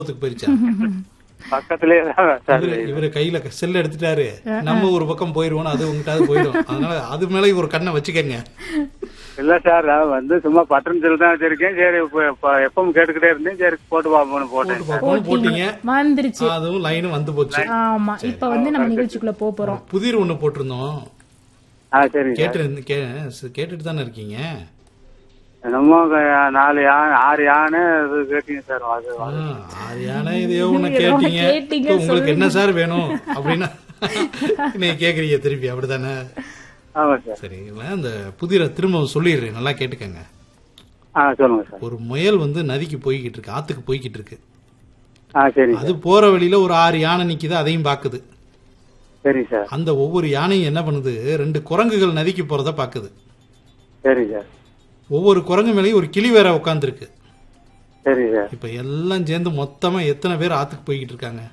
பக்கத்துக்கு போயிருச்சா பக்கத்துலயே தான் சார் இவரு- இவரு கையில செல் எடுத்துட்டாரு நம்ம ஒரு பக்கம் போயிருவோம் அது உங்ககிட்ட போயிடும் அதனால அது மேல ஒரு கண்ணை வச்சுக்கங்க இல்ல சார் நான் வந்து சும்மா பட்டன் செல் தான் வச்சிருக்கேன் சரி இப்ப- இப்ப எப்பவும் கேட்டுக்கிட்டே இருந்தேன் சரி போட்டு பார்ப்போம்னு போட்டேன் போட்டு பார்ப்போம் போட்டீங்க வந்துருச்சு அதுவும் லைனும் வந்து போச்சு ஆமா இப்ப வந்து நம்ம நிகழ்ச்சிக்குள்ள போக போறோம் புதிர் ஒண்ணு போட்டிருந்தோம் ஆ சரிங்க சார் கேட்டு கே- கேட்டுட்டு தானே இருக்கீங்க என்னமோ க- நாலு யானை ஆறு யானை இது கேட்டீங்க சார் அது ஆ, ஆறு யானை இதையோ ஒண்ணு நீங்க ஏதோ ஒண்ணு கேட்டீங்க கேட்டீங்க, இப்ப உங்களுக்கு என்ன சார் வேணும் அப்படின்னா நீங்க கேக்குறீங்க திருப்பி அப்படிதானே ஆமா சார் சரி இல்ல அந்த புதிர திரும்ப சொல்லிடுறேன் நல்லா கேட்டுக்கங்க ஆ சொல்லுங்க சார் ஒரு முயல் வந்து நதிக்கு போய்கிட்டு இருக்கு ஆத்துக்கு போய்கிட்டு இருக்கு ஆ சரிங்க அது போற வழியில ஒரு ஆறு யானை நிக்குது அதையும் பாக்குது சரிங்க சார் அந்த ஒவ்வொரு யானையும் என்ன பண்ணுது ரெண்டு குரங்குகள் நதிக்கு போறத பாக்குது சரிங்க சார் ஒவ்வொரு குரங்கு மேலேயும் ஒரு கிளி வேற உட்காந்துருக்கு சரிங்க சார் இப்ப எல்லாம் சேர்ந்து மொத்தமா எத்தனை பேர் ஆத்துக்கு போய்கிட்டு இருக்காங்க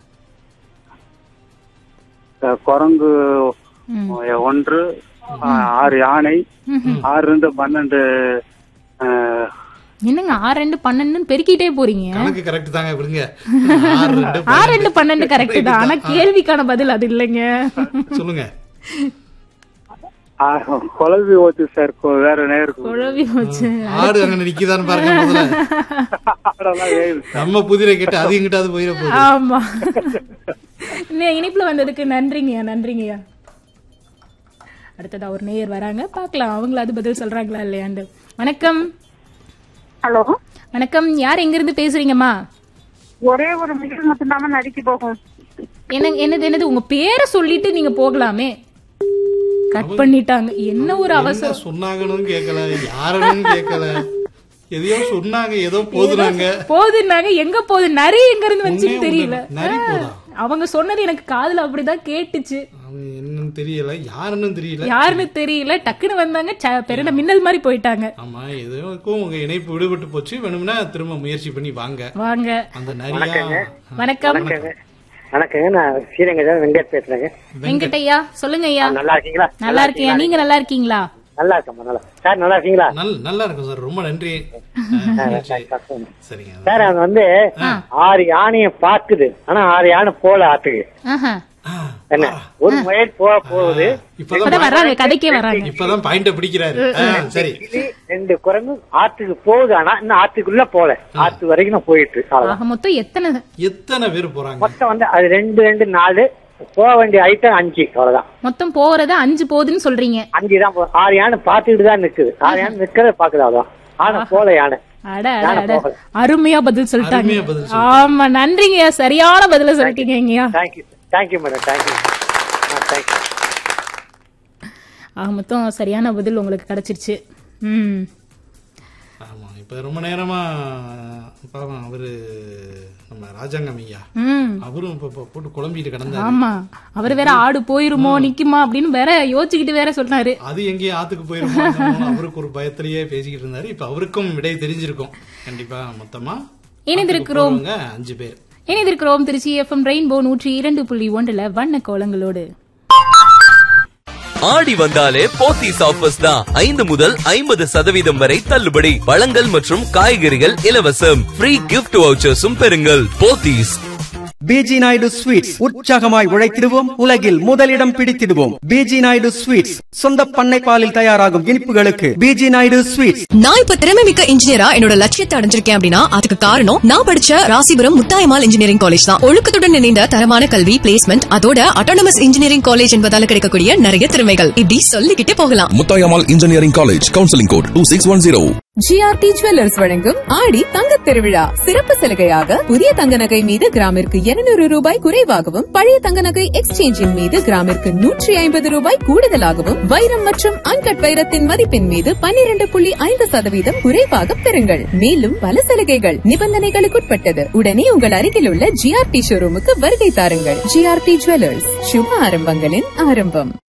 அஹ் குரங்கு ம். ஒன்று ஆ, ஆறு யானை ஆறு ரெண்டு பன்னெண்டு அஹ், என்னங்க ஆறு ரெண்டு பன்னெண்டுன்னு பெருக்கிட்டே போறீங்க கணக்கு கரெக்ட் தாங்க விடுங்க ஆறு ரெண்டு ஆறு ரெண்டு பன்னெண்டு கரெக்ட் தான் ஆனா கேள்விக்கான பதில் அது இல்லைங்க சொல்லுங்க ஆ, குழம்பி ஓச்சு சார் கொ- வேற நேருக்கு குழவி வச்சு ஆடு அங்க நிக்குதான்னு பாருங்க முதல்ல ஆடெல்லாம் ஏறுது. நம்ம புதிரை கேட்டு அது எங்கிட்டாவது போயிட போகுது ஆமா இன்னும் இனிப்புல வந்ததுக்கு நன்றிங்கய்யா நன்றிங்கய்யா அடுத்ததா ஒரு நேயர் வராங்க பார்க்கலாம் அவங்களாவது பதில் சொல்றாங்களா இல்லையாண்டு வணக்கம் ஹலோ வணக்கம் யார் எங்க இருந்து பேசுறீங்கம்மா ஒரே ஒரு மிஷின் மட்டும்தான் நடிக்க போகும் என்ன என்னது என்னது உங்க பேரை சொல்லிட்டு நீங்க போகலாமே கட் பண்ணிட்டாங்க என்ன ஒரு அவசரம் என்ன சொன்னாங்கன்னு கேட்கல யாருன்னு கேட்கல எதையோ சொன்னாங்க ஏதோ போதுனாங்க போகுதுன்னாங்க எங்க போகுது நரி எங்க இருந்து வந்துச்சுன்னு ஒண்ணே தெரியல ஒண்ணு, நரி போதா அவங்க சொன்னது எனக்கு காதுல அப்படிதான் கேட்டுச்சு அவங்க என்னன்னு தெரியல யாருன்னு தெரியல யாருன்னு தெரியல டக்குன்னு வந்தாங்க ச- பெருன மின்னல் மாதிரி போயிட்டாங்க ஆமா எதுக்கும் உங்க இணைப்பு விடுபட்டு போச்சு வேணும்னா திரும்ப முயற்சி பண்ணி வாங்க வாங்க அந்த நரியா வணக்கம் வணக்கங்க நான் ஸ்ரீரங்கத்தில் வெங்கட் பேசுறேங்க வெங்கட்டையா சொல்லுங்க ஐயா நல்லா இருக்கீங்களா நல்லா இருக்கீங்க நீங்க நல்லா இருக்கீங்களா நல்லா இருக்கம்மா நல்லா சார் நல்லா இருக்கீங்களா நல் நல்லா இருக்கும் சார் ரொம்ப நன்றி சரிங்க சார் அவங்க வந்து ஆறு யானைய பாக்குது ஆனா ஆறு யானை போல ஆத்துக்கு ஆஹா. என்ன ஒரு முயல் போக போகுது இப்பதான் இப்பதான் வர்றாங்க கதைக்கே வர்றாங்க இப்பதான் பாயிண்ட பிடிக்கிறாரு ஆ, சரி கிளி ரெண்டு குரங்கு ஆத்துக்கு போகுது ஆனா இன்னும் ஆத்துக்குள்ள போல ஆத்து வரைக்கும் போயிட்டு இருக்கு. அவ்வளவுதான் ஆக மொத்தம் எத்தனை எத்தனை பேர் போறாங்க மொத்தம் வந்து அது ரெண்டு ரெண்டு நாலு போக வேண்டிய ஐட்டம் அஞ்சு அவ்வளவுதான் மொத்தம் போறது அஞ்சு போகுதுன்னு சொல்றீங்க அஞ்சு தான் போ- ஆறு யானை பாத்துக்கிட்டு தான் நிக்குது ஆறு யானை நிக்கிறத பாக்குது அவ்வளவுதான் ஆனா போல யானை அட அட அட அருமையா பதில் சொல்லிட்டாங்க அருமையா பதில் ஆமா நன்றிங்கய்யா சரியான பதில சொல்லிட்டீங்கய்யா thank you thank you madam thank you thank you ஆக மொத்தம் சரியான பதில் உங்களுக்கு கிடைச்சிருச்சு ம் ஆமா இப்ப ரொம்ப நேரமா பாவம் அவரு நம்ம ராஜாங்கம் ஐயா ம் அவரும் இப்ப இப்ப போட்டு குழம்பிட்டு கிடந்தாரு ஆமா அவர் வேற ஆடு போயிருமோ நிக்குமா அப்படின்னு வேற யோசிச்சுக்கிட்டு வேற சொன்னாரு அது எங்கேயும் ஆத்துக்கு போயிருமோ என்னமோன்னு அவருக்கு ஒரு பயத்திலேயே பேசிக்கிட்டு இருந்தாரு இப்ப அவருக்கும் விடை தெரிஞ்சிருக்கும் கண்டிப்பா மொத்தமா இணைந்திருக்கிறோம். ஆத்துக்கு போறவங்க அஞ்சு பேர் இணைந்திருக்கிறோம் திருச்சி எஃப்எம் ரெயின்போ நூற்றி இரண்டு புள்ளி ஒன்றுல வண்ண கோலங்களோடு ஆடி வந்தாலே போத்தீஸ் ஆஃபர்ஸ் தான் ஐந்து முதல் ஐம்பது சதவீதம் வரை தள்ளுபடி பழங்கள் மற்றும் காய்கறிகள் இலவசம் ஃப்ரீ கிஃப்ட் வவுச்சர்ஸும் பெறுங்கள் போத்தீஸ் பிஜி நாயுடு ஸ்வீட்ஸ் உற்சாகமாய் உழைத்திடுவோம் உலகில் முதலிடம் பிடித்திடுவோம் பிஜி நாயுடு ஸ்வீட்ஸ் சொந்த பண்ணை பாலில் தயாராகும் இனிப்புகளுக்கு பிஜி நாயுடு ஸ்வீட்ஸ் நான் இப்ப திறமை மிக்க இன்ஜினியரா என்னோட லட்சியத்தை அடைஞ்சிருக்கேன் அப்படின்னா அதுக்கு காரணம் நான் படிச்ச ராசிபுரம் முத்தாயமால் இன்ஜினியரிங் காலேஜ் தான் ஒழுக்கத்துடன் இணைந்த தரமான கல்வி பிளேஸ்மெண்ட் அதோட அட்டானமஸ் இன்ஜினியரிங் காலேஜ் என்பதால கிடைக்கக்கூடிய நிறைய திறமைகள் இப்படி சொல்லிக்கிட்டே போகலாம் Muthayammal engineering college counselling code two six one zero GRT jewellers வழங்கும் ஆடி தங்கத் திருவிழா சிறப்பு சலுகையாக புதிய தங்க நகை மீது கிராமிற்கு 200 ரூபாய் குறைவாகவும் பழைய தங்க நகை எக்ஸ்சேஞ்சின் மீது கிராமிற்கு நூற்றி ஐம்பது ரூபாய் கூடுதலாகவும் வைரம் மற்றும் அன்கட் வைரத்தின் மதிப்பின் மீது 12.5% புள்ளி ஐந்து சதவீதம் குறைவாக பெறுங்கள் மேலும் பல சலுகைகள் நிபந்தனைகளுக்குட்பட்டது உடனே உங்கள் அருகில் உள்ள ஜிஆர்டி ஷோரூமுக்கு வருகை தாருங்கள் ஜிஆர்டி ஜுவல்லர்ஸ் சுப ஆரம்பங்களின் ஆரம்பம்